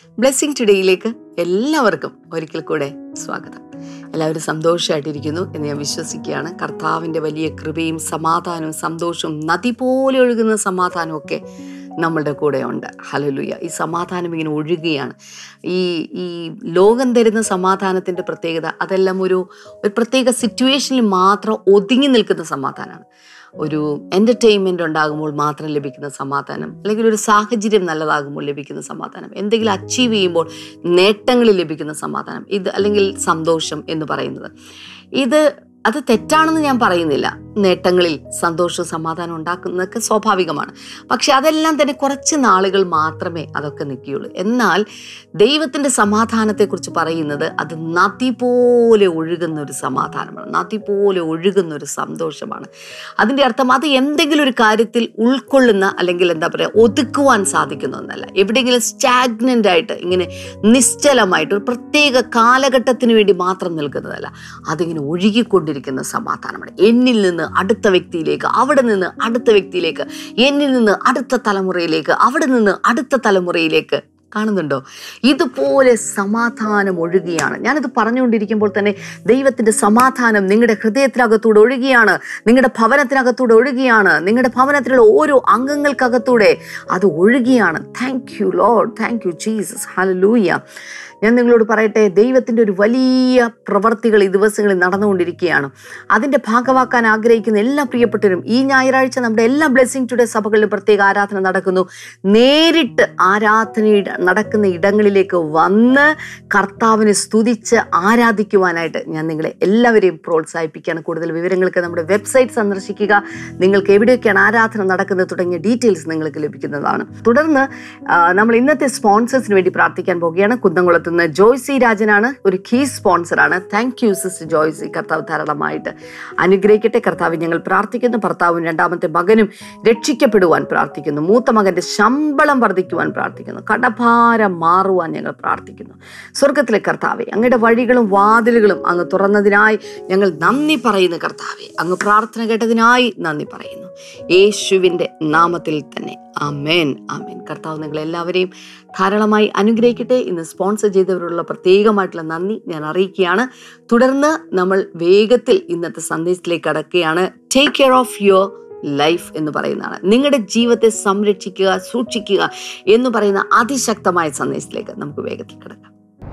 Blessing ടുഡേയിലേക്ക് എല്ലാവർക്കും ഒരിക്കൽ കൂടെ സ്വാഗതം എല്ലാവരും സന്തോഷമായിട്ടിരിക്കുന്നു എന്ന് ഞാൻ വിശ്വസിക്കുകയാണ് കർത്താവിൻ്റെ വലിയ കൃപയും സമാധാനവും സന്തോഷവും നദി പോലെ ഒഴുകുന്ന സമാധാനവും ഒക്കെ നമ്മളുടെ കൂടെ ഉണ്ട് ഹലലുയ ഈ സമാധാനം ഇങ്ങനെ ഒഴുകുകയാണ് ഈ ഈ ലോകം തരുന്ന സമാധാനത്തിൻ്റെ പ്രത്യേകത അതെല്ലാം ഒരു ഒരു പ്രത്യേക സിറ്റുവേഷനിൽ മാത്രം ഒതുങ്ങി നിൽക്കുന്ന സമാധാനമാണ് ഒരു എൻ്റർടൈൻമെൻ്റ് ഉണ്ടാകുമ്പോൾ മാത്രം ലഭിക്കുന്ന സമാധാനം അല്ലെങ്കിൽ ഒരു സാഹചര്യം നല്ലതാകുമ്പോൾ ലഭിക്കുന്ന സമാധാനം എന്തെങ്കിലും അച്ചീവ് ചെയ്യുമ്പോൾ നേട്ടങ്ങളിൽ ലഭിക്കുന്ന സമാധാനം ഇത് അല്ലെങ്കിൽ സന്തോഷം എന്ന് പറയുന്നത് ഇത് അത് തെറ്റാണെന്ന് ഞാൻ പറയുന്നില്ല നേട്ടങ്ങളിൽ സന്തോഷവും സമാധാനം ഉണ്ടാക്കുന്നതൊക്കെ സ്വാഭാവികമാണ് പക്ഷെ അതെല്ലാം തന്നെ കുറച്ച് നാളുകൾ മാത്രമേ അതൊക്കെ നിൽക്കുകയുള്ളൂ എന്നാൽ ദൈവത്തിൻ്റെ സമാധാനത്തെക്കുറിച്ച് പറയുന്നത് അത് നദി പോലെ ഒഴുകുന്ന ഒരു സമാധാനമാണ് നദി പോലെ ഒഴുകുന്ന ഒരു സന്തോഷമാണ് അതിൻ്റെ അർത്ഥം അത് എന്തെങ്കിലും ഒരു കാര്യത്തിൽ ഉൾക്കൊള്ളുന്ന അല്ലെങ്കിൽ എന്താ പറയുക ഒതുക്കുവാൻ സാധിക്കുന്ന ഒന്നല്ല എവിടെയെങ്കിലും സ്റ്റാഗ്നൻ്റ് ആയിട്ട് ഇങ്ങനെ നിശ്ചലമായിട്ട് ഒരു പ്രത്യേക കാലഘട്ടത്തിന് വേണ്ടി മാത്രം നിൽക്കുന്നതല്ല അതിങ്ങനെ ഒഴുകിക്കൊണ്ടിരിക്കുന്ന സമാധാനമാണ് എന്നിൽ നിന്ന് അടുത്ത വ്യക്തിയിലേക്ക് അവിടെ നിന്ന് അടുത്ത വ്യക്തിയിലേക്ക് എന്നിൽ നിന്ന് അടുത്ത തലമുറയിലേക്ക് അവിടെ നിന്ന് അടുത്ത തലമുറയിലേക്ക് കാണുന്നുണ്ടോ ഇതുപോലെ സമാധാനം ഒഴുകിയാണ് ഞാനിത് പറഞ്ഞുകൊണ്ടിരിക്കുമ്പോൾ തന്നെ ദൈവത്തിൻ്റെ സമാധാനം നിങ്ങളുടെ ഹൃദയത്തിനകത്തൂടെ ഒഴുകിയാണ് നിങ്ങളുടെ ഭവനത്തിനകത്തൂടെ ഒഴുകിയാണ് നിങ്ങളുടെ ഭവനത്തിലുള്ള ഓരോ അംഗങ്ങൾക്കകത്തൂടെ അത് ഒഴുകിയാണ് thank you Lord thank you Jesus hallelujah ഞാൻ നിങ്ങളോട് പറയട്ടെ ദൈവത്തിൻ്റെ ഒരു വലിയ പ്രവർത്തികൾ ഈ ദിവസങ്ങളിൽ നടന്നുകൊണ്ടിരിക്കുകയാണ് അതിൻ്റെ ഭാഗമാക്കാൻ ആഗ്രഹിക്കുന്ന എല്ലാ പ്രിയപ്പെട്ടവരും ഈ ഞായറാഴ്ച നമ്മുടെ എല്ലാ ബ്ലെസ്സിങ് ടുഡേ സഭകളിലും പ്രത്യേക ആരാധന നടക്കുന്നു നേരിട്ട് ആരാധന നടക്കുന്ന ഇടങ്ങളിലേക്ക് വന്ന് കർത്താവിനെ സ്തുതിച്ച് ആരാധിക്കുവാനായിട്ട് ഞാൻ നിങ്ങളെ എല്ലാവരെയും പ്രോത്സാഹിപ്പിക്കുകയാണ് കൂടുതൽ വിവരങ്ങൾക്ക് നമ്മുടെ വെബ്സൈറ്റ് സന്ദർശിക്കുക നിങ്ങൾക്ക് എവിടെയൊക്കെയാണ് ആരാധന നടക്കുന്നത് തുടങ്ങിയ ഡീറ്റെയിൽസ് നിങ്ങൾക്ക് ലഭിക്കുന്നതാണ് തുടർന്ന് ആ, നമ്മൾ ഇന്നത്തെ സ്പോൺസേഴ്സിന് വേണ്ടി പ്രാർത്ഥിക്കാൻ പോവുകയാണ് കുന്നംകുളത്ത് നിന്ന് ജോയ്സി രാജനാണ് ഒരു കീ സ്പോൺസറാണ് താങ്ക് യു സിസ്റ്റർ ജോയ്സി കർത്താവ് ധാരാളമായിട്ട് അനുഗ്രഹിക്കട്ടെ കർത്താവ് ഞങ്ങൾ പ്രാർത്ഥിക്കുന്നു ഭർത്താവും രണ്ടാമത്തെ മകനും രക്ഷിക്കപ്പെടുവാൻ പ്രാർത്ഥിക്കുന്നു മൂത്ത മകന്റെ ശമ്പളം വർദ്ധിക്കുവാൻ പ്രാർത്ഥിക്കുന്നു കടഭാരം മാറുവാൻ ഞങ്ങൾ പ്രാർത്ഥിക്കുന്നു സ്വർഗത്തിലെ കർത്താവെ അങ്ങയുടെ വഴികളും വാതിലുകളും അങ്ങ് തുറന്നതിനായി ഞങ്ങൾ നന്ദി പറയുന്നു കർത്താവെ അങ്ങ് പ്രാർത്ഥന കേട്ടതിനായി നന്ദി പറയുന്നു യേശുവിൻ്റെ നാമത്തിൽ തന്നെ ആമേൻ ആമേൻ കർത്താവ് നിങ്ങൾ എല്ലാവരെയും ധാരാളമായി അനുഗ്രഹിക്കട്ടെ ഇന്ന് സ്പോൺസർ ചെയ്തവരുള്ള പ്രത്യേകമായിട്ടുള്ള നന്ദി ഞാൻ അറിയിക്കുകയാണ് തുടർന്ന് നമ്മൾ വേഗത്തിൽ ഇന്നത്തെ സന്ദേശത്തിലേക്ക് കടക്കുകയാണ് take care of your life എന്ന് പറയുന്നതാണ് നിങ്ങളുടെ ജീവിതത്തെ സംരക്ഷിക്കുക സൂക്ഷിക്കുക എന്ന് പറയുന്ന അതിശക്തമായ സന്ദേശത്തിലേക്ക് നമുക്ക് വേഗത്തിൽ കിടക്കാം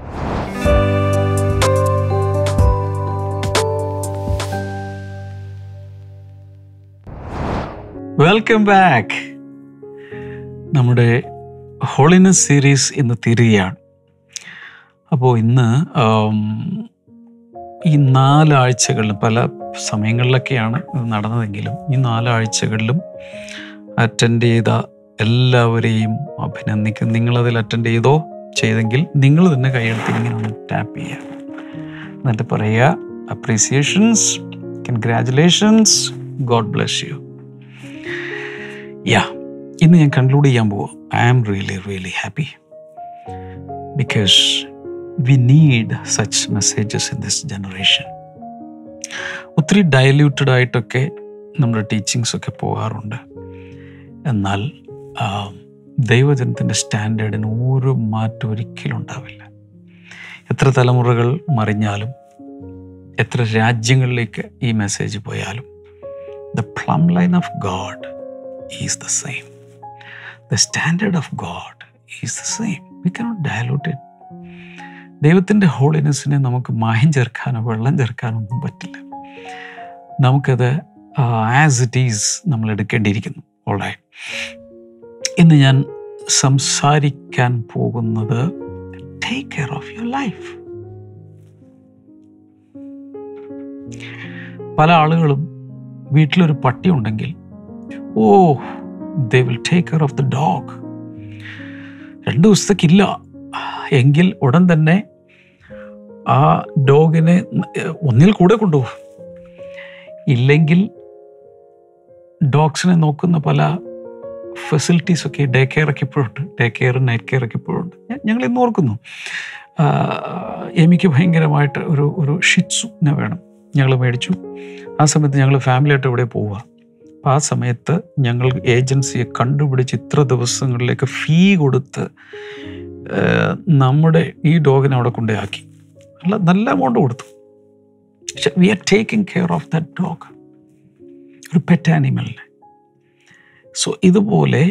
വെൽക്കം ബാക്ക് നമ്മുടെ ഹോളിനസ് സീരീസ് ഇന്ന് തീരുകയാണ് അപ്പോൾ ഇന്ന് ആം, ഈ നാലാഴ്ചകളിലും പല സമയങ്ങളിലൊക്കെയാണ് ഇത് നടന്നതെങ്കിലും ഈ നാലാഴ്ചകളിലും അറ്റൻഡ് ചെയ്ത എല്ലാവരെയും അഭിനന്ദിക്കും നിങ്ങളതിൽ അറ്റൻഡ് ചെയ്തോ ചെയ്തെങ്കിൽ നിങ്ങൾ തന്നെ കൈയെടുത്ത് ഇങ്ങനെ ഒന്ന് ടാപ്പ് ചെയ്യുക എന്നിട്ട് പറയുക appreciations congratulations God bless you yeah ഇന്ന് ഞാൻ കൺക്ലൂഡ് ചെയ്യാൻ പോവാം I am really really happy because we need such messages in this generation ഒത്തിരി ഡയല്യൂട്ടഡ് ആയിട്ടൊക്കെ നമ്മുടെ ടീച്ചിങ്സ് ഒക്കെ പോകാറുണ്ട് എന്നാൽ ആ, ദൈവജനത്തിൻ്റെ സ്റ്റാൻഡേർഡിന് ഒരു മാറ്റം ഒരിക്കലും ഉണ്ടാവില്ല എത്ര തലമുറകൾ മറിഞ്ഞാലും എത്ര രാജ്യങ്ങളിലേക്ക് ഈ മെസ്സേജ് പോയാലും the plumb line of God is the same. The standard of God is the same. We cannot dilute it. ദൈവത്തിൻ്റെ ഹോളിനെസ്സിനെ നമുക്ക് മായം ചേർക്കാനോ വെള്ളം ചേർക്കാനോ ഒന്നും പറ്റില്ല നമുക്കത് ആസ് ഇറ്റ് ഈസ് നമ്മൾ എടുക്കേണ്ടിയിരിക്കുന്നു ഓൾറൈറ്റ് ഇന്ന് ഞാൻ സംസാരിക്കാൻ പോകുന്നത് take care of your life പല ആളുകളും വീട്ടിലൊരു പട്ടി ഉണ്ടെങ്കിൽ oh they will take care of the dog രണ്ട് ദിവസത്തേക്കില്ല എങ്കിൽ ഉടൻ തന്നെ ആ ഡോഗിനെ ഒന്നിൽ കൂടെ കൊണ്ടുപോകും ഇല്ലെങ്കിൽ ഡോഗ്സിനെ നോക്കുന്ന പല ഫെസിലിറ്റീസ് ഒക്കെ ഡേ കെയർ ഒക്കെ ഇപ്പോഴുണ്ട് ഡേ കെയർ നൈറ്റ് കെയർ ഒക്കെ ഇപ്പോഴുണ്ട് ഞ- ഞങ്ങൾ ഇന്ന് ഓർക്കുന്നു ആ, എമിക്ക് ഭയങ്കരമായിട്ട് ഒരു ഒരു ഷിറ്റ്സുനെ വേണം ഞങ്ങൾ മേടിച്ചു ആ സമയത്ത് ഞങ്ങൾ ഫാമിലിയായിട്ട് ഇവിടെ പോവുക അപ്പം ആ സമയത്ത് ഞങ്ങൾ ഏജൻസിയെ കണ്ടുപിടിച്ച് ഇത്ര ദിവസങ്ങളിലേക്ക് ഫീ കൊടുത്ത് ഏഹ്, നമ്മുടെ ഈ ഡോഗിനെ അവിടെ കൊണ്ടുപോയി നല്ല നല്ല എമൗണ്ട് കൊടുത്തു പക്ഷെ we are taking care of that dog ഒരു പെറ്റ് ആനിമലിനെ സോ ഇതുപോലെ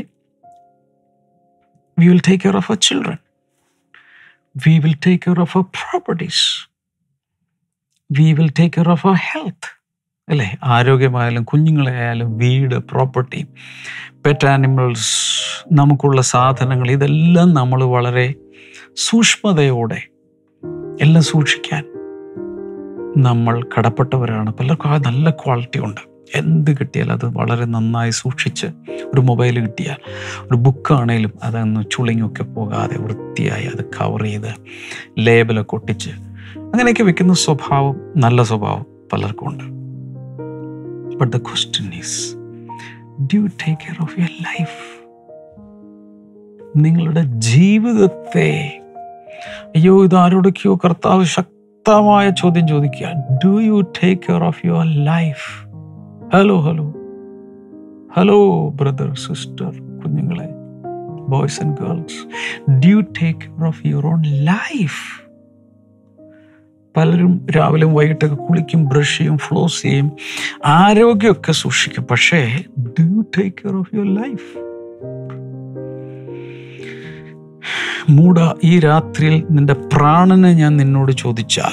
we will take care of our children we will take care of our properties we will take care of our health അല്ലേ ആരോഗ്യമായാലും കുഞ്ഞുങ്ങളെ ആയാലും വീട് പ്രോപ്പർട്ടി പെറ്റ് ആനിമൽസ് നമുക്കുള്ള സാധനങ്ങൾ ഇതെല്ലാം നമ്മൾ വളരെ സൂക്ഷ്മതയോടെ എല്ലാം സൂക്ഷിക്കാൻ നമ്മൾ കടപ്പെട്ടവരാണ് പലർക്കും ആ നല്ല ക്വാളിറ്റി ഉണ്ട് എന്ത് കിട്ടിയാലും അത് വളരെ നന്നായി സൂക്ഷിച്ച് ഒരു മൊബൈൽ കിട്ടിയാൽ ഒരു ബുക്കാണേലും അതൊന്ന് ചുളിങ്ങൊക്കെ പോകാതെ വൃത്തിയായി അത് കവർ ചെയ്ത് ലേബലൊക്കെ ഒട്ടിച്ച് അങ്ങനെയൊക്കെ വെക്കുന്ന സ്വഭാവം നല്ല സ്വഭാവം പലർക്കും ഉണ്ട് but the question is do take care of your life നിങ്ങളുടെ ജീവിതത്തെ അയ്യോ ഇത് ആരോടൊക്കെയോ കർത്താവ് ശക്തമായ ചോദ്യം ചോദിക്കുക do you take care of your life hello hello hello brother sister കുഞ്ഞുങ്ങളെ boys and girls do take care of your own life പലരും രാവിലെയും വൈകിട്ടൊക്കെ കുളിക്കും ബ്രഷ് ചെയ്യും ഫ്ലോസ് ചെയ്യും ആരോഗ്യമൊക്കെ സൂക്ഷിക്കും പക്ഷേ do take care of your life മൂട ഈ രാത്രിയിൽ നിന്റെ പ്രാണനെ ഞാൻ നിന്നോട് ചോദിച്ചാൽ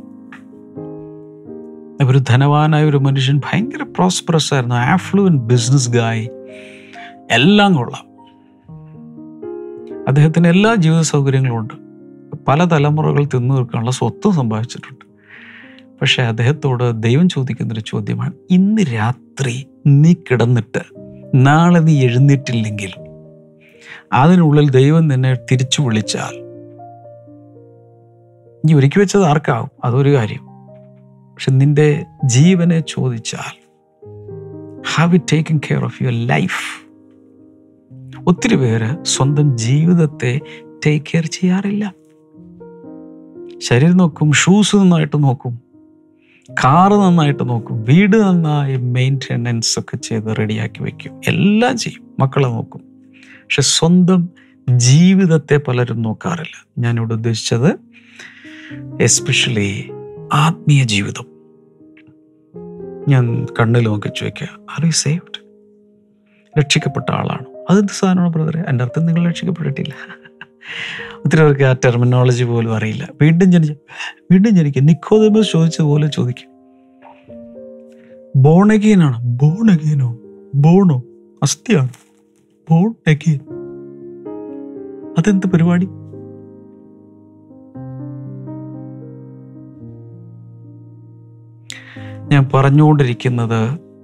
ഒരു ധനവാനായ ഒരു മനുഷ്യൻ ഭയങ്കര പ്രോസ്പറസ് ആയിരുന്നു ആഫ്ലുവൻ ബിസിനസ് ഗായ് എല്ലാം കൊള്ളാം അദ്ദേഹത്തിന് എല്ലാ ജീവിത സൗകര്യങ്ങളും ഉണ്ട് പല തലമുറകൾ തിന്നു തീർക്കാനുള്ള സ്വത്തും സമ്പാദിച്ചിട്ടുണ്ട് പക്ഷെ അദ്ദേഹത്തോട് ദൈവം ചോദിക്കുന്നൊരു ചോദ്യമാണ് ഇന്ന് രാത്രി നീ കിടന്നിട്ട് നാളെ നീ എഴുന്നേറ്റില്ലെങ്കിൽ അതിനുള്ളിൽ ദൈവം നിന്നെ തിരിച്ചു വിളിച്ചാൽ നീ ഒരുക്കി വെച്ചത് ആർക്കാവും അതൊരു കാര്യം പക്ഷെ നിന്റെ ജീവനെ ചോദിച്ചാൽ have it taken care of your life ഒത്തിരി പേര് സ്വന്തം ജീവിതത്തെ ടേക്ക് കെയർ ചെയ്യാറില്ല ശരീരം നോക്കും ഷൂസ് നന്നായിട്ട് നോക്കും കാറ് നന്നായിട്ട് നോക്കും വീട് നന്നായി മെയിൻ്റെനൻസ് ഒക്കെ ചെയ്ത് റെഡിയാക്കി വെക്കും എല്ലാം ചെയ്യും മക്കളെ നോക്കും പക്ഷെ സ്വന്തം ജീവിതത്തെ പലരും നോക്കാറില്ല ഞാനിവിടെ ഉദ്ദേശിച്ചത് എസ്പെഷ്യലി ആത്മീയ ജീവിതം ഞാൻ കണ്ണിൽ നോക്കി ചോദിക്കുക ആർ യു സേവ്ഡ് രക്ഷിക്കപ്പെട്ട ആളാണ് അതെന്ത് സാധനമാണ് ബ്രദറെ എൻ്റെ അർത്ഥം നിങ്ങൾ രക്ഷിക്കപ്പെട്ടിട്ടില്ല ഒത്തിരി പേർക്ക് ആ ടെർമിനോളജി പോലും അറിയില്ല വീണ്ടും ജനിച്ച വീണ്ടും ജനിക്കുക നിക്കോദമസ് ചോദിച്ചതുപോലെ ചോദിക്കും ബോൺ അഗെയിനാണ് ബോൺ അഗെയിനോ ബോണോ അസ്ഥിയാണ് ബോൺ അഗെയിൻ അതെന്ത് പരിപാടി ഞാൻ പറഞ്ഞുകൊണ്ടിരിക്കുന്നത്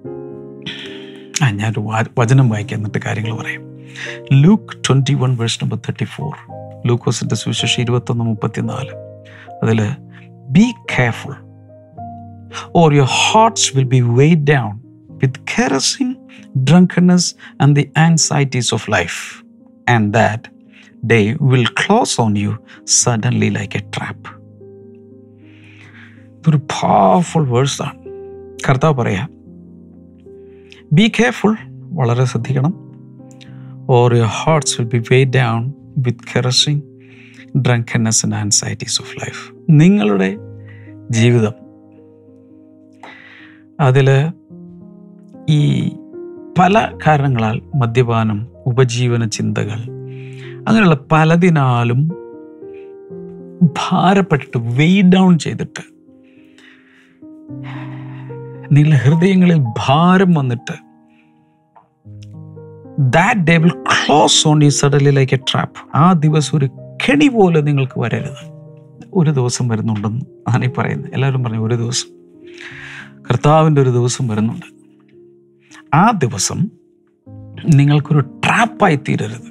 ആ ഞാനൊരു വാ- വചനം വായിക്കാം എന്നിട്ട് കാര്യങ്ങൾ പറയാം Luke twenty one verse number thirty four ലൂക്കോസിൻ്റെ സുവിശേഷം ഇരുപത്തൊന്ന് മുപ്പത്തിനാല് അതിൽ be careful or your hearts will be weight down with carousing drunkenness and the anxieties of life and that day will close on you suddenly like a trap ഇതൊരു powerful വേഴ്സാണ് കർത്താവ് പറയാം be careful വളരെ ശ്രദ്ധിക്കണം or your hearts will be way down with carousing drunkenness and anxieties of life നിങ്ങളുടെ ജീവിതം അതിൽ ഈ പല കാരണങ്ങളാൽ മദ്യപാനം ഉപജീവന ചിന്തകൾ അങ്ങനെയുള്ള പലതിനാലും ഭാരപ്പെട്ടിട്ട് വെയ് ഡൗൺ ചെയ്തിട്ട് നിങ്ങളുടെ ഹൃദയങ്ങളിൽ ഭാരം വന്നിട്ട് that day will close on ഈ സഡൻലി ലൈക്ക് എ ട്രാപ്പ് ആ ദിവസം ഒരു കെണി പോലെ നിങ്ങൾക്ക് വരരുത് ഒരു ദിവസം വരുന്നുണ്ടെന്ന് ആണ് ഈ പറയുന്നത് എല്ലാവരും പറഞ്ഞു ഒരു ദിവസം കർത്താവിൻ്റെ ഒരു ദിവസം വരുന്നുണ്ട് ആ ദിവസം നിങ്ങൾക്കൊരു ട്രാപ്പായി തീരരുത്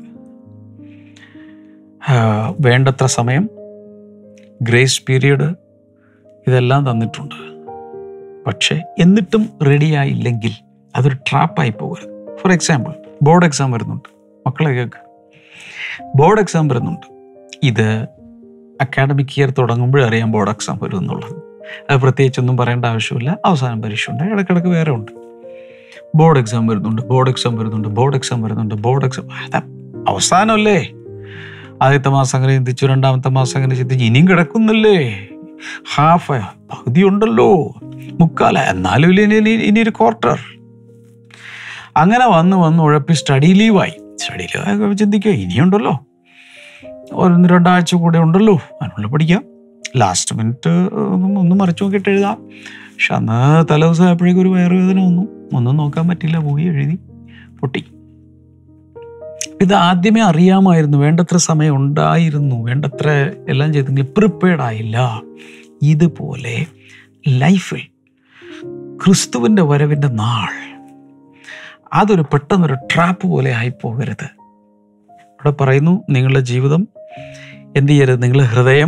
ആ, വേണ്ടത്ര സമയം ഗ്രേസ് പീരീഡ് ഇതെല്ലാം തന്നിട്ടുണ്ട് പക്ഷേ എന്നിട്ടും റെഡിയായില്ലെങ്കിൽ അതൊരു ട്രാപ്പായി പോകരുത് ഫോർ എക്സാമ്പിൾ ബോർഡ് എക്സാം വരുന്നുണ്ട് മക്കളെ കേൾക്ക് ബോർഡ് എക്സാം വരുന്നുണ്ട് ഇത് അക്കാഡമിക് ഇയർ തുടങ്ങുമ്പോഴേ അറിയാം ബോർഡ് എക്സാം വരും എന്നുള്ളത് അത് പ്രത്യേകിച്ചൊന്നും പറയേണ്ട ആവശ്യമില്ല അവസാനം പരീക്ഷ ഉണ്ട് ഇടയ്ക്കിടയ്ക്ക് വേറെ ഉണ്ട് ബോർഡ് എക്സാം വരുന്നുണ്ട് ബോർഡ് എക്സാം വരുന്നുണ്ട് ബോർഡ് എക്സാം വരുന്നുണ്ട് ബോർഡ് എക്സാം അത് അവസാനമല്ലേ ആദ്യത്തെ മാസം അങ്ങനെ ചിന്തിച്ചു രണ്ടാമത്തെ മാസം അങ്ങനെ ചിന്തിച്ചു ഇനിയും കിടക്കുന്നില്ലേ ഹാഫ് പകുതി ഉണ്ടല്ലോ മുക്കാല എന്നാലും ഇല്ല ഇനി ഇനി- ഇനി ഒരു ക്വാർട്ടർ അങ്ങനെ വന്ന് വന്ന് ഉഴപ്പി സ്റ്റഡി ലീവായി സ്റ്റഡി ലീവായി ചിന്തിക്കുക ഇനിയുണ്ടല്ലോ ഒന്ന് രണ്ടാഴ്ച കൂടെ ഉണ്ടല്ലോ അതിനുള്ള പഠിക്കാം ലാസ്റ്റ് മിനിറ്റ് ഒന്ന് മറിച്ചു നോക്കിയിട്ട് എഴുതാം പക്ഷെ അന്ന് തലേ ദിവസം ആയപ്പോഴേക്കും ഒരു വയറുവേദന വന്നു ഒന്നും നോക്കാൻ പറ്റില്ല പോയി എഴുതി പൊട്ടി ഇത് ആദ്യമേ അറിയാമായിരുന്നു വേണ്ടത്ര സമയം ഉണ്ടായിരുന്നു വേണ്ടത്ര എല്ലാം ചെയ്തെങ്കിൽ പ്രിപ്പയർഡ് ആയില്ല ഇതുപോലെ ലൈഫിൽ ക്രിസ്തുവിൻ്റെ വരവിൻ്റെ നാൾ അതൊരു പെട്ടെന്നൊരു ട്രാപ്പ് പോലെ ആയിപ്പോകരുത് ഇവിടെ പറയുന്നു നിങ്ങളുടെ ജീവിതം എന്ത് ചെയ്യരുത് നിങ്ങളുടെ ഹൃദയം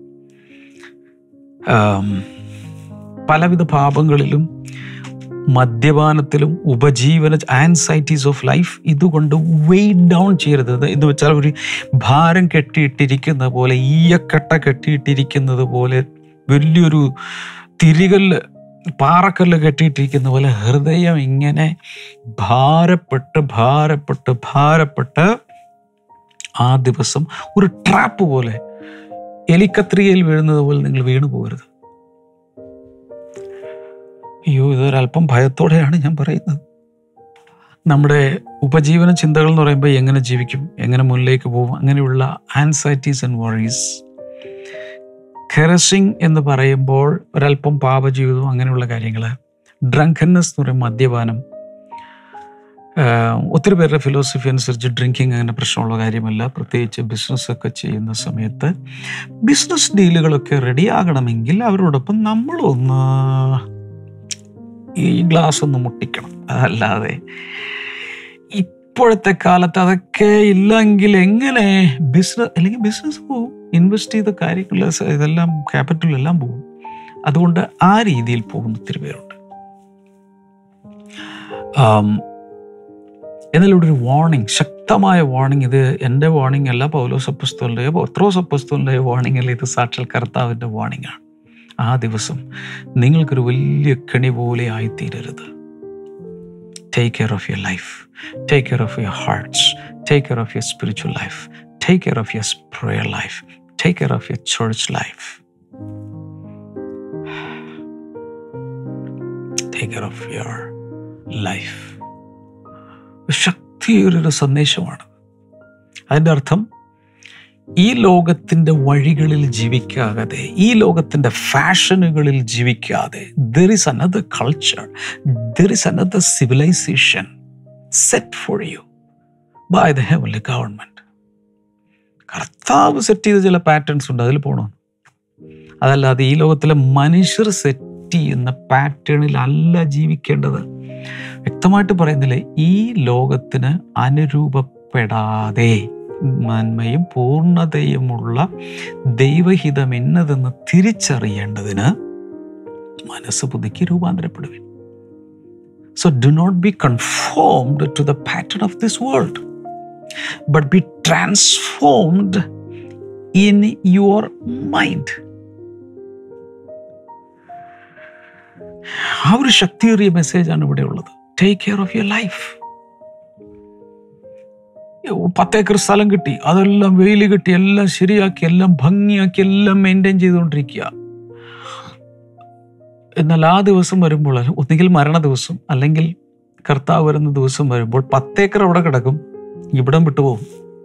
ആം, പലവിധ പാപങ്ങളിലും മദ്യപാനത്തിലും ഉപജീവന ആൻസൈറ്റീസ് ഓഫ് ലൈഫ് ഇതുകൊണ്ട് വെയിറ്റ് ഡൗൺ ചെയ്യരുത് ഇത് എന്ന് വെച്ചാൽ ഒരു ഭാരം കെട്ടിയിട്ടിരിക്കുന്ന പോലെ ഈയക്കട്ട കെട്ടിയിട്ടിരിക്കുന്നത് പോലെ വലിയൊരു തിരികല്ല് പാറക്കല്ല് കെട്ടിയിട്ടിരിക്കുന്ന പോലെ ഹൃദയം ഇങ്ങനെ ഭാരപ്പെട്ട് ഭാരപ്പെട്ട് ഭാരപ്പെട്ട് ആ ദിവസം ഒരു ട്രാപ്പ് പോലെ എലിക്കത്രികയിൽ വീഴുന്നത് പോലെ നിങ്ങൾ വീണു പോകരുത് അയ്യോ ഇതൊരല്പം ഭയത്തോടെയാണ് ഞാൻ പറയുന്നത് നമ്മുടെ ഉപജീവന ചിന്തകൾ എന്ന് പറയുമ്പോൾ എങ്ങനെ ജീവിക്കും എങ്ങനെ മുന്നിലേക്ക് പോകും അങ്ങനെയുള്ള ആൻസൈറ്റീസ് ആൻഡ് വറീസ് കെറസിങ് എന്ന് പറയുമ്പോൾ ഒരല്പം പാപജീവിതവും അങ്ങനെയുള്ള കാര്യങ്ങൾ ഡ്രങ്കന്നസ് എന്ന് പറയും മദ്യപാനം ആഹ് ഒത്തിരി പേരുടെ ഫിലോസഫി അനുസരിച്ച് ഡ്രിങ്കിങ് അങ്ങനെ പ്രശ്നമുള്ള കാര്യമല്ല പ്രത്യേകിച്ച് ബിസിനസ്സൊക്കെ ചെയ്യുന്ന സമയത്ത് ബിസിനസ് ഡീലുകളൊക്കെ റെഡി ആകണമെങ്കിൽ അവരോടൊപ്പം നമ്മളൊന്ന് ഈ ഗ്ലാസ് ഒന്ന് മുട്ടിക്കണം അതല്ലാതെ ഇപ്പോഴത്തെ കാലത്ത് അതൊക്കെ ഇല്ലെങ്കിൽ എങ്ങനെ ബിസിനസ് അല്ലെങ്കിൽ ബിസിനസ് പോവും ഇൻവെസ്റ്റ് ചെയ്ത കാര്യങ്ങൾ ഇതെല്ലാം ക്യാപിറ്റൽ എല്ലാം പോകും അതുകൊണ്ട് ആ രീതിയിൽ പോകുന്ന ഒത്തിരി പേരുണ്ട് ആം, എന്നാൽ ഇവിടെ ഒരു വാർണിംഗ് ശക്തമായ വാർണിംഗ് ഇത് എൻ്റെ വാർണിംഗ് അല്ല പൗലോസ് അപ്പസ്തോലിൻ്റെയോ പത്രോസ് അപ്പസ്തോലിൻ്റെയോ വാർണിംഗ് അല്ല ഇത് സാക്ഷാൽ കർത്താവിൻ്റെ വാർണിംഗ് ആണ് ആ ദിവസം നിങ്ങൾക്കൊരു വലിയ കെണി പോലെ ആയിത്തീരരുത് take care of your life take care of your hearts take care of your spiritual life take care of your prayer life take care of your church life take care of your life ശക്തിയൊരു സന്ദേശമാണ് അതിൻ്റെ അർത്ഥം ഈ ലോകത്തിൻ്റെ വഴികളിൽ ജീവിക്കാതെ ഈ ലോകത്തിൻ്റെ ഫാഷനുകളിൽ ജീവിക്കാതെ there is another culture there is another civilization set for you by the heavenly government കർത്താവ് സെറ്റ് ചെയ്ത ചില പാറ്റേൺസ് ഉണ്ട് അതിൽ പോകണം അതല്ലാതെ ഈ ലോകത്തിലെ മനുഷ്യർ സെറ്റ് ചെയ്യുന്ന പാറ്റേണിലല്ല ജീവിക്കേണ്ടത് വ്യക്തമായിട്ട് പറയുന്നില്ലേ ഈ ലോകത്തിന് അനുരൂപപ്പെടാതെ നന്മയും പൂർണ്ണതയുമുള്ള ദൈവഹിതം എന്നതെന്ന് തിരിച്ചറിയേണ്ടതിന് മനസ്സ് പുതുക്കി രൂപാന്തരപ്പെടുവിൻ so do not be conformed to the pattern of this world but be transformed in your mind ആ ഒരു ശക്തിയേറിയ മെസ്സേജാണ് ഇവിടെ ഉള്ളത് take care of your life പത്തേക്കർ സ്ഥലം കിട്ടി അതെല്ലാം വെയിൽ കിട്ടി എല്ലാം ശരിയാക്കി എല്ലാം ഭംഗിയാക്കി എല്ലാം മെയിൻറ്റെയിൻ ചെയ്തുകൊണ്ടിരിക്കുക എന്നാൽ ആ ദിവസം വരുമ്പോൾ ഒന്നുകിൽ മരണ ദിവസം അല്ലെങ്കിൽ കർത്താവ് വരുന്ന ദിവസം വരുമ്പോൾ പത്തേക്കർ അവിടെ കിടക്കും ഇവിടം വിട്ടുപോകും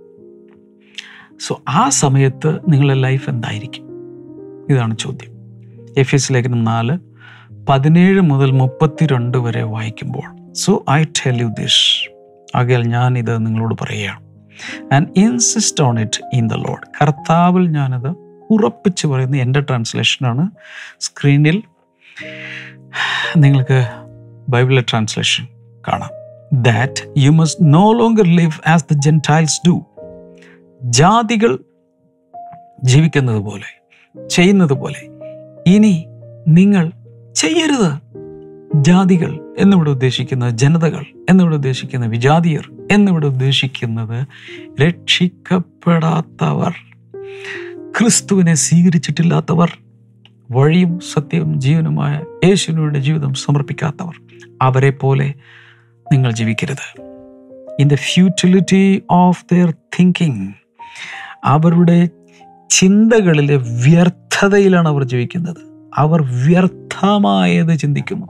സോ ആ സമയത്ത് നിങ്ങളുടെ ലൈഫ് എന്തായിരിക്കും ഇതാണ് ചോദ്യം എഫ് എസ് ലേഖനം നാല് പതിനേഴ് മുതൽ മുപ്പത്തിരണ്ട് വരെ വായിക്കുമ്പോൾ so I tell you this ആകയാൽ ഞാൻ ഇത് നിങ്ങളോട് പറയുകയാണ് and insist on it in the Lord കർത്താവിൽ ഞാനത് ഉറപ്പിച്ച് പറയുന്ന എൻ്റെ ട്രാൻസ്ലേഷനാണ് സ്ക്രീനിൽ നിങ്ങൾക്ക് ബൈബിളിലെ ട്രാൻസ്ലേഷൻ കാണാം that you must no longer live as the gentiles do ജാതികൾ ജീവിക്കുന്നത് പോലെ ചെയ്യുന്നത് പോലെ ഇനി നിങ്ങൾ ചെയ്യരുത് ജാതികൾ എന്നിവിടെ ഉദ്ദേശിക്കുന്നത് ജനതകൾ എന്നിവിടെ ഉദ്ദേശിക്കുന്ന വിജാതിയർ എന്നിവിടെ ഉദ്ദേശിക്കുന്നത് രക്ഷിക്കപ്പെടാത്തവർ ക്രിസ്തുവിനെ സ്വീകരിച്ചിട്ടില്ലാത്തവർ വഴിയും സത്യവും ജീവനുമായ യേശുവിനുടെ ജീവിതം സമർപ്പിക്കാത്തവർ അവരെ പോലെ നിങ്ങൾ ജീവിക്കരുത് in the futility of their thinking അവരുടെ ചിന്തകളിലെ വ്യർത്ഥതയിലാണ് അവർ ജീവിക്കുന്നത് അവർ വ്യർത്ഥമായത് ചിന്തിക്കുന്നു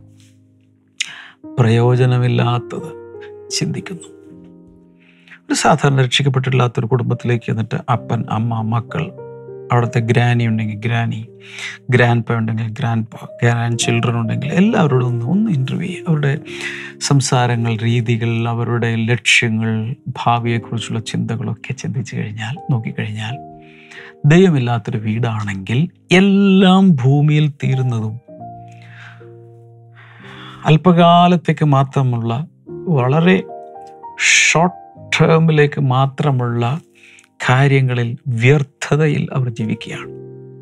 പ്രയോജനമില്ലാത്തത് ചിന്തിക്കുന്നു ഒരു സാധാരണ രക്ഷിക്കപ്പെട്ടില്ലാത്തൊരു കുടുംബത്തിലേക്ക് എന്നിട്ട് അപ്പൻ അമ്മ മക്കൾ അവിടുത്തെ ഗ്രാനി ഉണ്ടെങ്കിൽ ഗ്രാനി ഗ്രാൻഡ് പ ഉണ്ടെങ്കിൽ ഗ്രാൻഡ് പ ഗ്രാൻഡ് ചിൽഡ്രൻ ഉണ്ടെങ്കിൽ എല്ലാവരോടും ഒന്ന് ഒന്ന് ഇൻ്റർവ്യൂ ചെയ്യുക അവരുടെ സംസാരങ്ങൾ രീതികൾ അവരുടെ ലക്ഷ്യങ്ങൾ ഭാവിയെക്കുറിച്ചുള്ള ചിന്തകളൊക്കെ ചിന്തിച്ചു കഴിഞ്ഞാൽ നോക്കിക്കഴിഞ്ഞാൽ ദൈവമില്ലാത്തൊരു വീടാണെങ്കിൽ എല്ലാം ഭൂമിയിൽ തീരുന്നതും അല്പകാലത്തേക്ക് മാത്രമുള്ള വളരെ ഷോർട്ട് ടേമിലേക്ക് മാത്രമുള്ള കാര്യങ്ങളിൽ വ്യർത്ഥതയിൽ അവർ ജീവിക്കുകയാണ്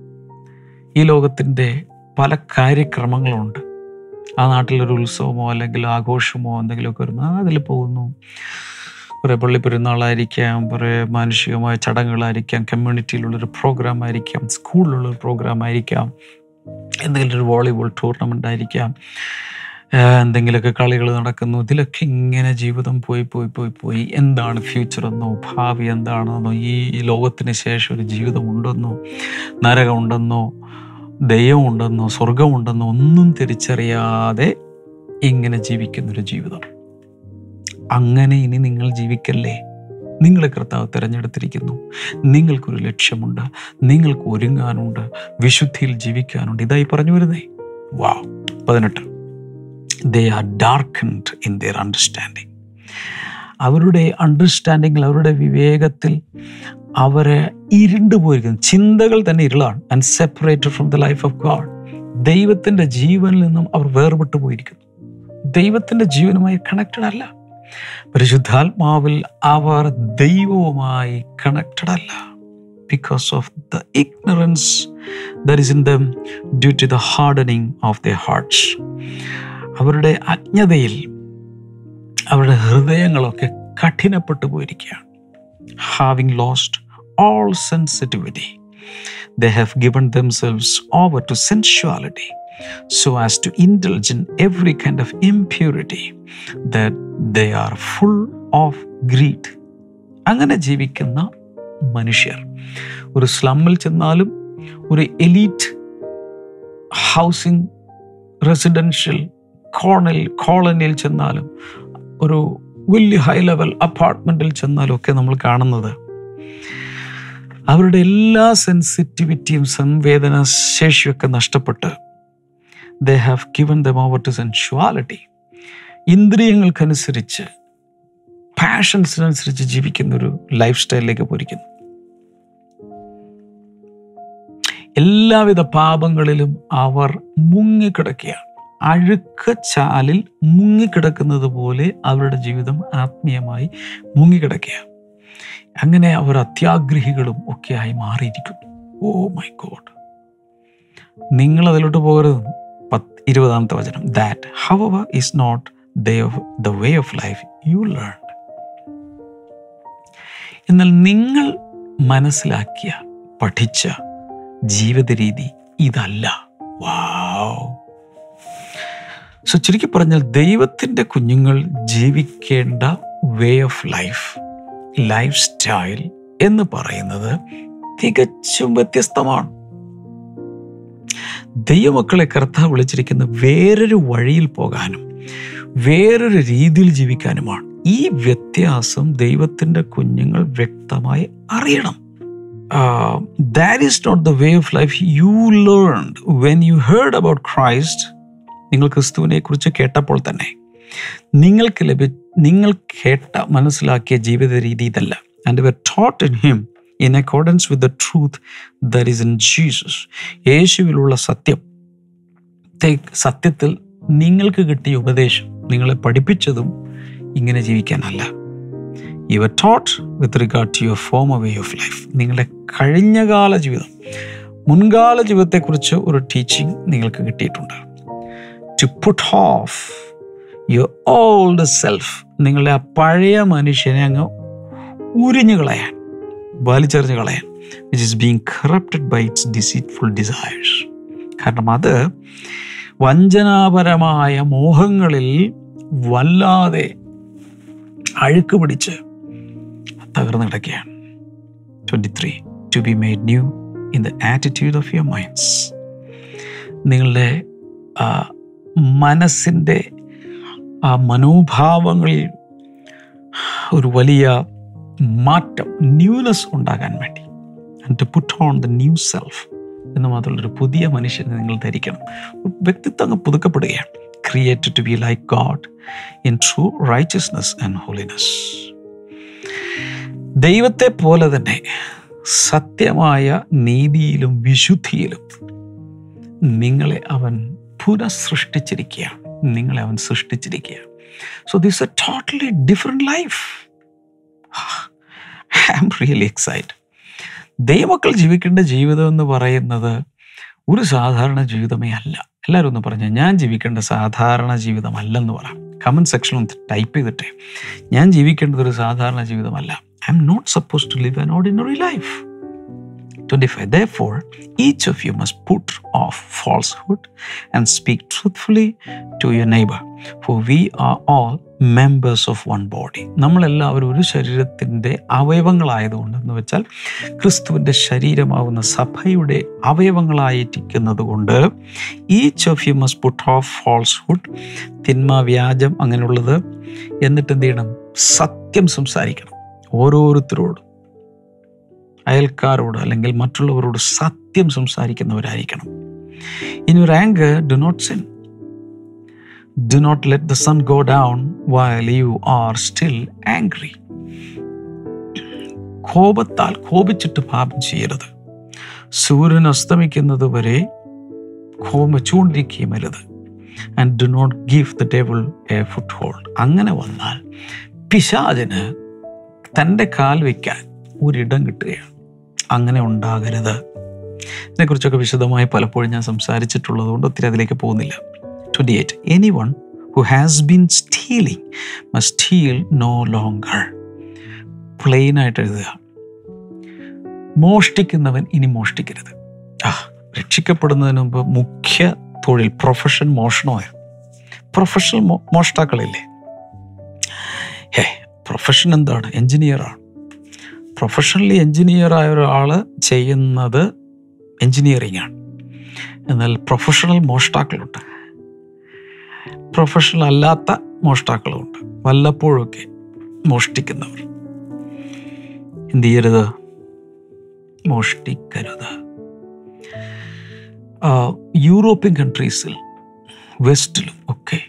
ഈ ലോകത്തിൻ്റെ പല കാര്യക്രമങ്ങളുണ്ട് ആ നാട്ടിലൊരു ഉത്സവമോ അല്ലെങ്കിൽ ആഘോഷമോ എന്തെങ്കിലുമൊക്കെ വരുമ്പോൾ അതിൽ പോകുന്നു കുറേ പള്ളി പെരുന്നാളായിരിക്കാം കുറേ മാനുഷികമായ ചടങ്ങുകളായിരിക്കാം കമ്മ്യൂണിറ്റിയിലുള്ളൊരു പ്രോഗ്രാം ആയിരിക്കാം സ്കൂളിലുള്ളൊരു പ്രോഗ്രാം ആയിരിക്കാം എന്തെങ്കിലും ഒരു വോളിബോൾ ടൂർണമെൻ്റ് ആയിരിക്കാം എന്തെങ്കിലുമൊക്കെ കളികൾ നടക്കുന്നു ഇതിലൊക്കെ ഇങ്ങനെ ജീവിതം പോയി പോയി പോയി പോയി എന്താണ് ഫ്യൂച്ചർ എന്നോ ഭാവി എന്താണെന്നോ ഈ ലോകത്തിന് ശേഷം ഒരു ജീവിതം ഉണ്ടെന്നോ നരകമുണ്ടെന്നോ ദൈവമുണ്ടെന്നോ സ്വർഗമുണ്ടെന്നോ ഒന്നും തിരിച്ചറിയാതെ ഇങ്ങനെ ജീവിക്കുന്നൊരു ജീവിതം അങ്ങനെ ഇനി നിങ്ങൾ ജീവിക്കല്ലേ നിങ്ങളെ കർത്താവ് തിരഞ്ഞെടുത്തിരിക്കുന്നു നിങ്ങൾക്കൊരു ലക്ഷ്യമുണ്ട് നിങ്ങൾക്ക് ഒരുങ്ങാനുണ്ട് വിശുദ്ധിയിൽ ജീവിക്കാനുണ്ട് ഇതായി പറഞ്ഞു വരുന്നേ വാ പതിനെട്ട് they are darkened in their understanding അവരുടെ അണ്ടർസ്റ്റാൻഡിങ്ങിൽ അവരുടെ വിവേകത്തിൽ അവരെ ഇരുണ്ടു പോയിരിക്കുന്നു ചിന്തകൾ തന്നെ ഇരുളാണ് and separated from the life of God ദൈവത്തിൻ്റെ ജീവനിൽ നിന്നും അവർ വേർപെട്ടു പോയിരിക്കുന്നു ദൈവത്തിൻ്റെ ജീവനുമായി കണക്റ്റഡ് അല്ല പരിശുദ്ധാത്മാവിൽ അവർ ദൈവവുമായി കണക്റ്റഡ് അല്ല because of the ignorance that is in them due to the hardening of the hearts അവരുടെ അജ്ഞതയിൽ അവരുടെ ഹൃദയങ്ങളൊക്കെ കഠിനപ്പെട്ടു പോയിരിക്കുകയാണ് having lost all sensitivity they have given themselves over to sensuality so as to indulge in every kind of impurity, that they are full of greed. അങ്ങനെ ജീവിക്കുന്ന മനുഷ്യർ ഒരു സ്ലമ്മിൽ ചെന്നാലും ഒരു എലീറ്റ് ഹൗസിംഗ് റെസിഡൻഷ്യൽ കോണൽ കോളനിയിൽ ചെന്നാലും ഒരു വലിയ ഹൈ ലെവൽ അപ്പാർട്ട്മെൻറ്റിൽ ചെന്നാലും ഒക്കെ നമ്മൾ കാണുന്നത് അവരുടെ എല്ലാ സെൻസിറ്റിവിറ്റിയും സംവേദന ശേഷിയൊക്കെ നഷ്ടപ്പെട്ട് they have given them over to sensuality ഇന്ദ്രിയങ്ങൾക്കനുസരിച്ച് പാഷൻസിനനുസരിച്ച് ജീവിക്കുന്ന ഒരു ലൈഫ് സ്റ്റൈലിലേക്ക് പോയിരിക്കുന്നു എല്ലാവിധ പാപങ്ങളിലും അവർ മുങ്ങിക്കിടക്കുകയാണ് അഴുക്ക ചാലിൽ മുങ്ങിക്കിടക്കുന്നത് പോലെ അവരുടെ ജീവിതം ആത്മീയമായി മുങ്ങിക്കിടക്കുകയാണ് അങ്ങനെ അവർ അത്യാഗ്രഹികളും ഒക്കെ ആയി മാറിയിരിക്കുന്നു ഓ മൈ ഗോഡ് നിങ്ങൾ അതിലോട്ട് പോകരുത് പത്ത് ഇരുപതാമത്തെ വചനം that however is not the way of life you learn എന്നാൽ നിങ്ങൾ മനസ്സിലാക്കിയ പഠിച്ച ജീവിത രീതി ഇതല്ല വാവ് സോ ചുരുക്കി പറഞ്ഞാൽ ദൈവത്തിൻ്റെ കുഞ്ഞുങ്ങൾ ജീവിക്കേണ്ട way of life lifestyle എന്ന് പറയുന്നത് തികച്ചും വ്യത്യസ്തമാണ് ദൈവമക്കളെ കർത്താവ് വിളിച്ചിരിക്കുന്ന വേറൊരു വഴിയിൽ പോകാനും വേറൊരു രീതിയിൽ ജീവിക്കാനുമാണ് ഈ വ്യത്യാസം ദൈവത്തിൻ്റെ കുഞ്ഞുങ്ങൾ വ്യക്തമായി അറിയണം that is not the way of life you learn when you heard about Christ നിങ്ങൾ ക്രിസ്തുവിനെ കുറിച്ച് കേട്ടപ്പോൾ തന്നെ നിങ്ങൾക്ക് ലഭി നിങ്ങൾ കേട്ട മനസ്സിലാക്കിയ ജീവിത രീതി ഇതല്ല and were taught in him in accordance with the truth that is in Jesus യേശുവിലുള്ള സത്യം സത്യത്തിൽ നിങ്ങൾക്ക് കിട്ടിയ ഉപദേശം നിങ്ങളെ പഠിപ്പിച്ചതും ഇങ്ങനെ ജീവിക്കാനല്ല you are taught with regard to your former way of life നിങ്ങളുടെ കഴിഞ്ഞകാല ജീവിതം മുൻകാല ജീവിതത്തെക്കുറിച്ച് ഒരു ടീച്ചിങ് നിങ്ങൾക്ക് കിട്ടിയിട്ടുണ്ട് to put off your old self നിങ്ങളുടെ ആ പഴയ മനുഷ്യനെ അങ്ങ് ഉരിഞ്ഞു കളയാൻ വലിച്ചെറിഞ്ഞ് കളയാൻ which is being corrupted by its deceitful desires കാരണം അത് വഞ്ചനാപരമായ മോഹങ്ങളിൽ വല്ലാതെ അഴുക്ക് പിടിച്ച് തകർന്നു കിടക്കുകയാണ് twenty three to be made new in the attitude of your minds നിങ്ങളുടെ ആ, മനസ്സിൻ്റെ ആ മനോഭാവങ്ങളിൽ ഒരു വലിയ മാറ്റം ന്യൂനെസ് ഉണ്ടാകാൻ വേണ്ടി and to put on the new self എന്ന് മാത്രമുള്ളൊരു പുതിയ മനുഷ്യനെ നിങ്ങൾ ധരിക്കണം വ്യക്തിത്വം അങ്ങ് പുതുക്കപ്പെടുകയാണ് created to be like God in true righteousness and holiness ദൈവത്തെ പോലെ തന്നെ സത്യമായ നീതിയിലും വിശുദ്ധിയിലും നിങ്ങളെ അവൻ പുനഃസൃഷ്ടിച്ചിരിക്കുകയാണ് നിങ്ങളെ അവൻ സൃഷ്ടിച്ചിരിക്കുകയാണ് so this a totally different life I am really excite ദൈവമക്കൾ ജീവിക്കേണ്ട ജീവിതം എന്ന് പറയുന്നത് ഒരു സാധാരണ ജീവിതമേ അല്ല എല്ലാവരും ഒന്ന് പറഞ്ഞാൽ ഞാൻ ജീവിക്കേണ്ട സാധാരണ ജീവിതമല്ലെന്ന് പറ കമൻറ്റ് സെക്ഷനിൽ ഒന്ന് ടൈപ്പ് ചെയ്തിട്ടെ ഞാൻ ജീവിക്കേണ്ടത് ഒരു സാധാരണ ജീവിതമല്ല I am not suppose to live an ordinary life 25 Therefore, each of you must put off falsehood and speak truthfully to your neighbor, for we are all members of one body. നമ്മളെല്ലാവരും ഒരു ശരീരത്തിൻ്റെ അവയവങ്ങളായതുകൊണ്ട് എന്ന് വെച്ചാൽ ക്രിസ്തുവിൻ്റെ ശരീരമാവുന്ന സഭയുടെ അവയവങ്ങളായിരിക്കുന്നത് കൊണ്ട് each of you must put off falsehood തിന്മ വ്യാജം അങ്ങനെയുള്ളത് എന്നിട്ട് എന്ത് ചെയ്യണം സത്യം സംസാരിക്കണം ഓരോരുത്തരോടും അയൽക്കാരോട് അല്ലെങ്കിൽ മറ്റുള്ളവരോട് സത്യം സംസാരിക്കുന്നവരായിരിക്കണം in your anger do not sin do not let the sun go down while you are still angry കോപത്താൽ കോപിച്ചിട്ട് പാപം ചെയ്യരുത് സൂര്യൻ അസ്തമിക്കുന്നത് വരെ കോപിച്ചുകൊണ്ടിരിക്കുകയും അരുത് and do not give the devil a foothold അങ്ങനെ വന്നാൽ പിശാചിന് തൻ്റെ കാൽ വയ്ക്കാൻ ഒരിടം കിട്ടുകയാണ് അങ്ങനെ ഉണ്ടാകരുത് ഇതിനെക്കുറിച്ചൊക്കെ വിശദമായി പലപ്പോഴും ഞാൻ സംസാരിച്ചിട്ടുള്ളത് കൊണ്ട് ഒത്തിരി അതിലേക്ക് പോകുന്നില്ല twenty eight any one who has been stealing മ സ്റ്റീൽ നോ ലോങ്കർ പ്ലെയിനായിട്ട് എഴുതുക മോഷ്ടിക്കുന്നവൻ ഇനി മോഷ്ടിക്കരുത് ആ രക്ഷിക്കപ്പെടുന്നതിന് മുമ്പ് മുഖ്യ തൊഴിൽ പ്രൊഫഷൻ മോഷണമായിരുന്നു പ്രൊഫഷണൽ മോ മോഷ്ടാക്കളില്ലേ ഹേ പ്രൊഫഷൻ എന്താണ് എൻജിനീയറാണ് പ്രൊഫഷണലി എൻജിനീയർ ആയ ഒരാൾ ചെയ്യുന്നത് എൻജിനീയറിംഗ് ആണ് എന്നാൽ പ്രൊഫഷണൽ മോഷ്ടാക്കളുണ്ട് പ്രൊഫഷണൽ അല്ലാത്ത മോഷ്ടാക്കളുമുണ്ട് വല്ലപ്പോഴൊക്കെ മോഷ്ടിക്കുന്നവർ എന്ത് ചെയ്യരുത് മോഷ്ടിക്കരുത് ആ, യൂറോപ്യൻ കൺട്രീസിൽ വെസ്റ്റിലും ഒക്കെ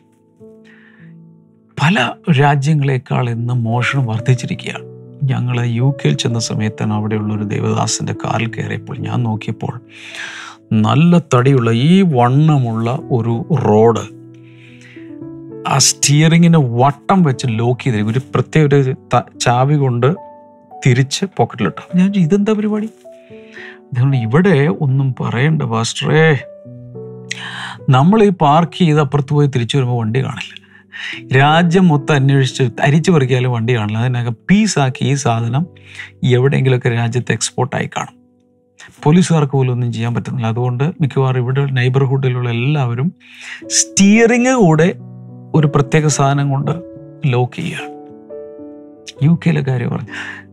പല രാജ്യങ്ങളെക്കാൾ ഇന്ന് മോഷണം വർദ്ധിച്ചിരിക്കുകയാണ് ഞങ്ങൾ യു കെയിൽ ചെന്ന സമയത്താണ് അവിടെയുള്ള ഒരു ദേവദാസിൻ്റെ കാറിൽ കയറിയപ്പോൾ ഞാൻ നോക്കിയപ്പോൾ നല്ല തടിയുള്ള ഈ വണ്ണമുള്ള ഒരു റോഡ് ആ സ്റ്റിയറിങ്ങിന് വട്ടം വെച്ച് ലോക്ക് ചെയ്തിരിക്കും ഒരു പ്രത്യേക ഒരു ത- ചാവി കൊണ്ട് തിരിച്ച് പോക്കറ്റിലിട്ടു ഞാൻ ചോദിച്ചു, ഇതെന്താ പരിപാടി അതുകൊണ്ട് ഇവിടെ ഒന്നും പറയണ്ട പാസ്റ്ററേ നമ്മൾ ഈ പാർക്ക് ചെയ്ത് അപ്പുറത്ത് പോയി തിരിച്ചു വരുമ്പോൾ വണ്ടി കാണില്ല രാജ്യം മൊത്തം അന്വേഷിച്ച് അരിച്ചു പറിക്കിയാലും വണ്ടി കാണില്ല അതിനകം പീസാക്കി ഈ സാധനം എവിടെയെങ്കിലുമൊക്കെ രാജ്യത്ത് എക്സ്പോർട്ടായി കാണും പോലീസുകാർക്ക് പോലും ഒന്നും ചെയ്യാൻ പറ്റുന്നില്ല അതുകൊണ്ട് മിക്കവാറും ഇവിടെ നൈബർഹുഡിലുള്ള എല്ലാവരും സ്റ്റിയറിങ് കൂടെ ഒരു പ്രത്യേക സാധനം കൊണ്ട് ലോക്ക് ചെയ്യുക യു കെയിലെ കാര്യം പറഞ്ഞു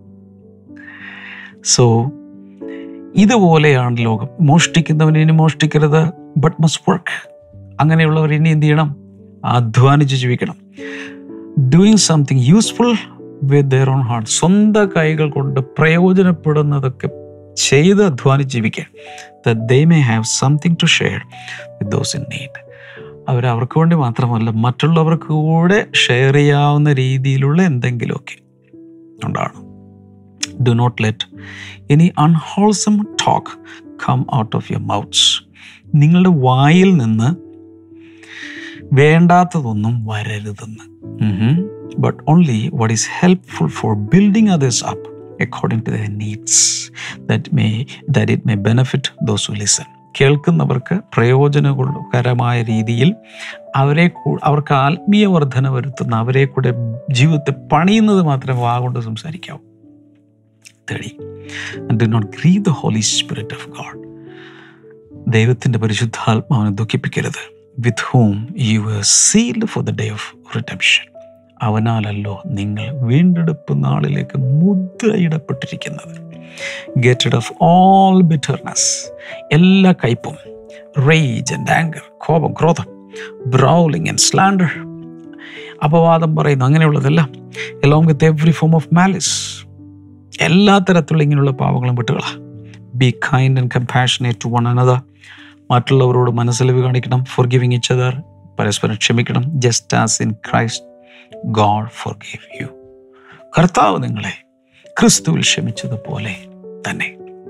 സോ ഇതുപോലെയാണ് ലോകം മോഷ്ടിക്കുന്നവൻ ഇനി മോഷ്ടിക്കരുത് ബട്ട് മസ്റ്റ് വർക്ക് അങ്ങനെയുള്ളവർ ഇനി എന്ത് ചെയ്യണം അധ്വാനിച്ച് ജീവിക്കണം doing something useful with their own ഹാർട്ട് സ്വന്തം കൈകൾ കൊണ്ട് പ്രയോജനപ്പെടുന്നതൊക്കെ ചെയ്ത് അധ്വാനിച്ച് ജീവിക്കുക they may have something to share with those in need അവർ അവർക്ക് വേണ്ടി മാത്രമല്ല മറ്റുള്ളവർക്ക് കൂടെ ഷെയർ ചെയ്യാവുന്ന രീതിയിലുള്ള എന്തെങ്കിലുമൊക്കെ ഉണ്ടാവണം do not let any unwholesome talk come out of your mouths നിങ്ങളുടെ വായിൽ നിന്ന് വേണ്ടാത്തതൊന്നും വരരുതെന്ന് but only what is helpful for building others up according to the needs that may that it may benefit those who listen കേൾക്കുന്നവർക്ക് പ്രയോജനകരമായ രീതിയിൽ അവരെ കൂ- അവർക്ക് ആത്മീയ വർധന വരുത്തുന്ന അവരെ കൂടെ ജീവിതത്തെ പണിയുന്നത് മാത്രമേ വാഗൊണ്ട് സംസാരിക്കാവൂ തേടി do not grieve the holy spirit of God ദൈവത്തിൻ്റെ പരിശുദ്ധാത്മാവിനെ ദുഃഖിപ്പിക്കരുത് with whom you sealed for the day of redemption അവനാലല്ലോ നിങ്ങൾ വീണ്ടെടുപ്പ് നാളിലേക്ക് മുദ്രയിടപ്പെട്ടിരിക്കുന്നത് ഗെറ്റഡ് ഓഫ് ഓൾ ബിറ്റർനെസ് എല്ലാ കയ്പും റേജ് ആൻഡ് ആങ്കർ കോപം ക്രോധം ബ്രൗലിംഗ് ആൻഡ് സ്ലാൻഡർ അപവാദം പറയുന്നു അങ്ങനെയുള്ളതെല്ലാം along with every form of malice എല്ലാ തരത്തിലുള്ള ഇങ്ങനെയുള്ള പാവങ്ങളും വിട്ടുകളാ be kind and compassionate to one another മറ്റുള്ളവരോട് മനസ്സിലവ് കാണിക്കണം ഫോർ ഗിവിങ് ഇച്ച് അതർ പരസ്പരം ക്ഷമിക്കണം just as in Christ God forgive you കർത്താവ് നിങ്ങളെ ക്രിസ്തുവിൽ ക്ഷമിച്ചതുപോലെ തന്നെ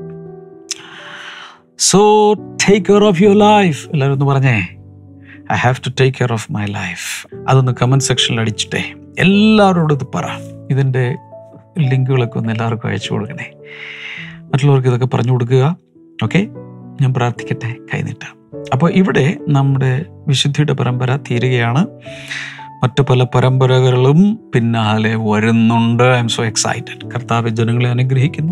so take care of your life എല്ലാവരും ഒന്ന് പറഞ്ഞേ I have to take care of my life അതൊന്ന് കമൻറ്റ് സെക്ഷനിൽ അടിച്ചിട്ടേ എല്ലാവരോടും ഇത് പറ ഇതിൻ്റെ ലിങ്കുകളൊക്കെ ഒന്ന് എല്ലാവർക്കും അയച്ചു കൊടുക്കണേ മറ്റുള്ളവർക്ക് ഇതൊക്കെ പറഞ്ഞു കൊടുക്കുക ഓക്കെ ഞാൻ പ്രാർത്ഥിക്കട്ടെ കൈനീട്ടാം അപ്പോൾ ഇവിടെ നമ്മുടെ വിശുദ്ധിയുടെ പരമ്പര തീരുകയാണ് മറ്റു പല പരമ്പരകളും പിന്നാലെ വരുന്നുണ്ട് ഐ എം സോ എക്സൈറ്റഡ് കർത്താവ് ജനങ്ങളെ അനുഗ്രഹിക്കുന്നു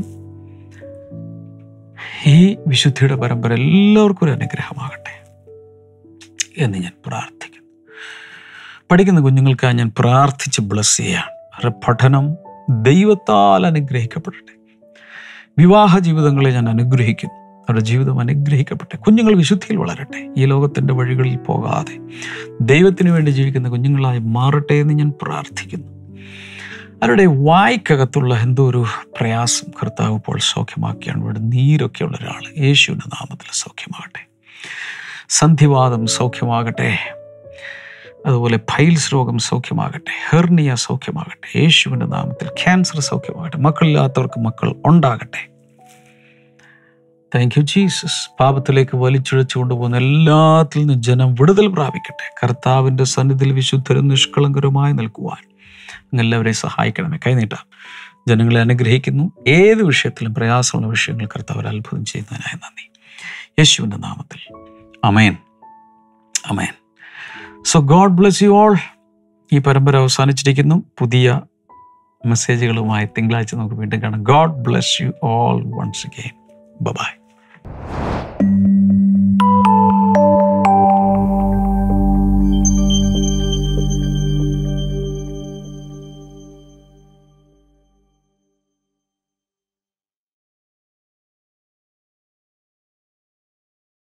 ഈ വിശുദ്ധിയുടെ പരമ്പര എല്ലാവർക്കും ഒരു അനുഗ്രഹമാകട്ടെ എന്ന് ഞാൻ പ്രാർത്ഥിക്കുന്നു പഠിക്കുന്ന കുഞ്ഞുങ്ങൾക്കായി ഞാൻ പ്രാർത്ഥിച്ച് ബ്ലസ് ചെയ്യാണ് അവരുടെ പഠനം ദൈവത്താൽ അനുഗ്രഹിക്കപ്പെടട്ടെ വിവാഹ ജീവിതങ്ങളെ ഞാൻ അനുഗ്രഹിക്കുന്നു അവരുടെ ജീവിതം അനുഗ്രഹിക്കപ്പെട്ടെ കുഞ്ഞുങ്ങൾ വിശുദ്ധിയിൽ വളരട്ടെ ഈ ലോകത്തിൻ്റെ വഴികളിൽ പോകാതെ ദൈവത്തിന് വേണ്ടി ജീവിക്കുന്ന കുഞ്ഞുങ്ങളായി മാറട്ടെ എന്ന് ഞാൻ പ്രാർത്ഥിക്കുന്നു അവരുടെ വായ്ക്കകത്തുള്ള എന്തോ ഒരു പ്രയാസം കർത്താവ് ഇപ്പോൾ സൗഖ്യമാക്കിയാണ് ഇവിടെ നീരൊക്കെയുള്ള ഒരാൾ യേശുവിൻ്റെ നാമത്തിൽ സൗഖ്യമാകട്ടെ സന്ധിവാദം സൗഖ്യമാകട്ടെ അതുപോലെ ഫൈൽസ് രോഗം സൗഖ്യമാകട്ടെ ഹെർണിയ സൗഖ്യമാകട്ടെ യേശുവിൻ്റെ നാമത്തിൽ ക്യാൻസർ സൗഖ്യമാകട്ടെ മക്കളില്ലാത്തവർക്ക് മക്കൾ ഉണ്ടാകട്ടെ താങ്ക് യു ജീസസ് പാപത്തിലേക്ക് വലിച്ചിഴച്ചു കൊണ്ടുപോകുന്ന എല്ലാത്തിൽ നിന്നും ജനം വിടുതൽ പ്രാപിക്കട്ടെ കർത്താവിൻ്റെ സന്നിധിയിൽ വിശുദ്ധരും നിഷ്കളങ്കരുമായി നിൽക്കുവാൻ അങ്ങ് എല്ലാവരെയും സഹായിക്കണമേ കൈനീട്ടാം ജനങ്ങളെ അനുഗ്രഹിക്കുന്നു ഏത് വിഷയത്തിലും പ്രയാസമുള്ള വിഷയങ്ങൾ കർത്താവ് ഒരു അത്ഭുതം ചെയ്യുന്നതിനായി നന്ദി യേശുവിൻ്റെ നാമത്തിൽ അമേൻ അമേൻ so God bless you all ഈ പരമ്പര അവസാനിച്ചിരിക്കുന്നു പുതിയ മെസ്സേജുകളുമായി തിങ്കളാഴ്ച നമുക്ക് വീണ്ടും കാണാം God bless you all once again by